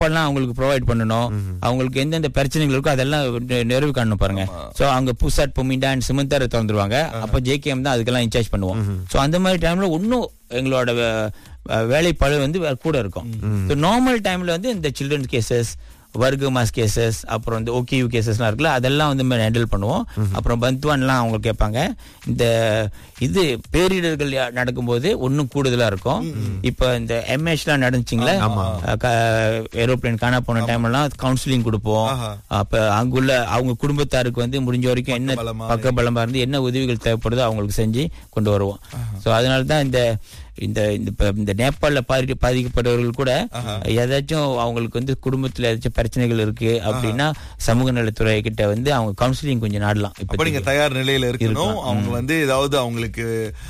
அப்பெல்லாம் அவங்களுக்கு ப்ரொவைட் பண்ணணும் அவங்களுக்கு எந்தெந்த பிரச்சனைகள் இருக்கோ அதெல்லாம் நி- நிறைவு காணணும் பாருங்க சோ அவங்க புசாட் பொமிண்டா அண்ட் சிமந்தாரை திறந்துருவாங்க அப்ப ஜேகேஎம் தான் அதுக்கெல்லாம் இன்சார்ஜ் பண்ணுவோம் சோ அந்த மாதிரி டைம்ல இன்னும் எங்களோட வே- வே- வேலை பழு வந்து வே- கூட இருக்கும் நார்மல் டைம்ல வந்து இந்த சில்ட்ரன்ஸ் கேசஸ் வர்க்க மாஸ் கேசஸ் அப்புறம் இந்த ஓகேயூ கேசஸ்லாம் இருக்குல்ல அதெல்லாம் வந்து ஹேண்டில் பண்ணுவோம் அப்புறம் பந்த்வான்லாம் அவங்க கேட்பாங்க இந்த இது பேரிடர்கள் யா- நடக்கும்போது இன்னும் கூடுதலா இருக்கும் இப்ப இந்த எம்ஏஷ்லாம் நடந்துச்சுங்களே ஏரோப்ளேன் காணா போன டைம் எல்லாம் கவுன்சிலிங் கொடுப்போம் அப்ப அங்குள்ள அவங்க குடும்பத்தாருக்கு வந்து முடிஞ்ச வரைக்கும் என்ன பலமா பக்க பலமா இருந்து என்ன உதவிகள் தேவைப்படுதோ அவங்களுக்கு செஞ்சு கொண்டு வருவோம் சோ அதனால தான் இந்த இந்த இந்த இப்ப இந்த நேபாளல பாதி பாதிக்கப்பட்டவர்கள் கூட ஏதாச்சும் அவங்களுக்கு வந்து குடும்பத்துல ஏதாச்சும் பிரச்சனைகள் இருக்கு அப்படின்னா சமூக நலத்துறை கிட்ட வந்து அவங்க கவுன்சிலிங் கொஞ்சம் நாடலாம் அப்ப இப்ப நீங்க தயார் நிலையில இருக்கணும் அவங்க வந்து ஏதாவது அவங்களுக்கு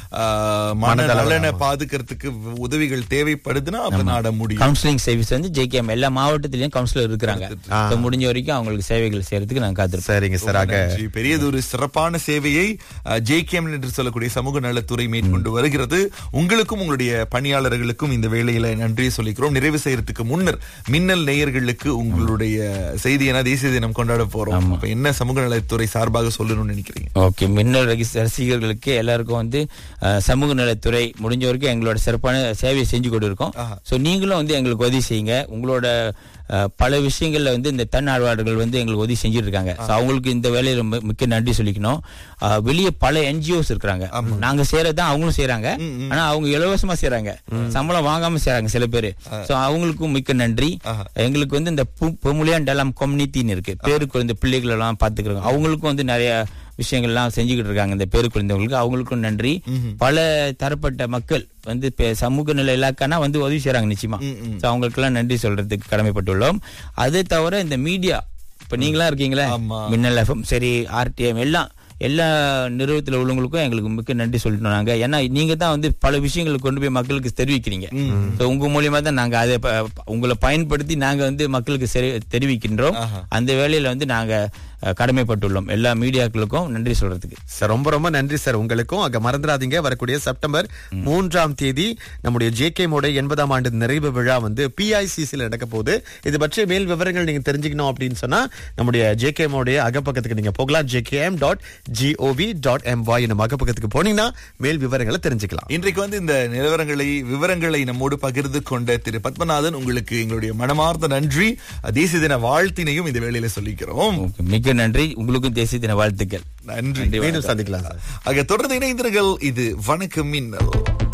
ஆஹ், மன நலனை பாதுக்கிறதுக்கு உதவிகள் தேவைப்படுதுன்னா அப்ப நாட முடியும் கவுன்சிலிங் சர்வீஸ் வந்து ஜேகேஎம் எல்லா மாவட்டத்திலயும் கவுன்சிலர் இருக்கிறாங்க So, முடிஞ்ச வரைக்கும் அவங்களுக்கு சேவைகள் செய்யறதுக்கு நான் காத்திருப்பேன் சரிங்க சார் ஆக நன்றி. பெரியதொரு சிறப்பான சேவையை ஜேகேஎம் என்று சொல்லக்கூடிய சமூக நலத்துறை மேற்கொண்டு வருகிறது உங்களுக்கும் உங்களுடைய பணியாளர்களுக்கும் இந்த வேளையில நன்றி சொல்லிக்கிறோம் நிறைவு செய்யறதுக்கு முன்னர் மின்னல் நேயர்களுக்கு உங்களுடைய செய்தி என தேசிய தினம் கொண்டாட போறோம் அப்ப என்ன சமூக நலத்துறை சார்பாக சொல்லணும்னு நினைக்கிறீங்க ஓகே மின்னல் ரகி- ரசிகர்களுக்கு எல்லாருக்கும் வந்து அஹ், சமூக நலத்துறை முடிஞ்ச வரைக்கும் எங்களோட சிறப்பான சேவையை செஞ்சு கொண்டு இருக்கோம் ஸோ நீங்களும் வந்து எங்களுக்கு உதவி செய்யுங்க உங்களோட அஹ், பல விஷயங்கள்ல வந்து இந்த தன்னார்வலர்கள் வந்து எங்களுக்கு உதவி செஞ்சுட்டு இருக்காங்க ஸோ அவங்களுக்கு இந்த வேலையில மி- மிக்க நன்றி சொல்லிக்கணும் அஹ், வெளியே பல என்ஜிஓஸ் இருக்கிறாங்க நாங்க செய்யறதுதான் அவங்களும் செய்யறாங்க ஆனா அவங்க இலவசமா செய்யறாங்க சம்பளம் வாங்காம செய்யறாங்க சில பேர் ஸோ அவங்களுக்கும் மிக்க நன்றி எங்களுக்கு வந்து இந்த பொமுலியான் டெலாம் கம்யூனிட்டின்னு இருக்கு பேருக்கு இந்த பிள்ளைகள் எல்லாம் பாத்துக்கிறாங்க அவங்களுக்கும் வந்து நிறைய விஷயங்கள்லாம் செஞ்சுக்கிட்டு இருக்காங்க இந்த பேரு குழந்தைகளுக்கு அவங்களுக்கும் நன்றி பல தரப்பட்ட மக்கள் வந்து இப்ப சமூக நிலை இலாக்கானா வந்து உதவி செய்றாங்க நிச்சயமா So அவங்களுக்கெல்லாம் நன்றி சொல்றதுக்கு கடமைப்பட்டுள்ளோம் அது தவிர இந்த மீடியா இப்ப நீங்களா இருக்கீங்களே ஆமா. மின்னல் எஃப்எம் சரி ஆர்டிஎம் எல்லாம் எல்லா நிறுவனத்தில் உள்ளவங்களுக்கும் எங்களுக்கு மிக்க நன்றி சொல்லிட்டோம் நாங்க ஏன்னா நீங்க தான் வந்து பல விஷயங்களை கொண்டு போய் மக்களுக்கு தெரிவிக்கிறீங்க So உங்க மூலியமா தான் நாங்க அதை ப- உங்களை பயன்படுத்தி நாங்க வந்து மக்களுக்கு செரி- தெரிவிக்கின்றோம் அந்த வேலையில வந்து நாங்க அஹ், கடமைப்பட்டுள்ளோம் எல்லா மீடியாக்களுக்கும் நன்றி சொல்றதுக்கு சார் ரொம்ப ரொம்ப நன்றி சார் உங்களுக்கும் அங்க மறந்துடாதீங்க வரக்கூடிய செப்டம்பர் மூன்றாம் தேதி நம்முடைய ஜேகே மோட எண்பதாம் ஆண்டு நிறைவு விழா வந்து பிஐசிசில நடக்க போகுது இது பற்றிய மேல் விவரங்கள் நீங்க தெரிஞ்சுக்கணும் அப்படின்னு சொன்னா நம்முடைய ஜேகே மோடைய அகப்பக்கத்துக்கு நீங்க போகலாம் JKM dot GOV dot MY என்னும் அகப்பக்கத்துக்கு போனீங்கன்னா மேல் விவரங்களை தெரிஞ்சுக்கலாம் இன்றைக்கு வந்து இந்த நிலவரங்களை விவரங்களை நம்மோடு பகிர்ந்து கொண்ட திரு பத்மநாதன் உங்களுக்கு எங்களுடைய மனமார்ந்த நன்றி தேசிய தின வாழ்த்தினையும் இந்த வேளையில சொல்லிக்கிறோம் Okay, மிக்க நன்றி உங்களுக்கும் தேசிய தின வாழ்த்துக்கள் நன்றி மீண்டும் சந்திக்கலாம் சார் ஆக தொடர்ந்து இணைந்திருங்கள் இது வணக்கம் மின்னல்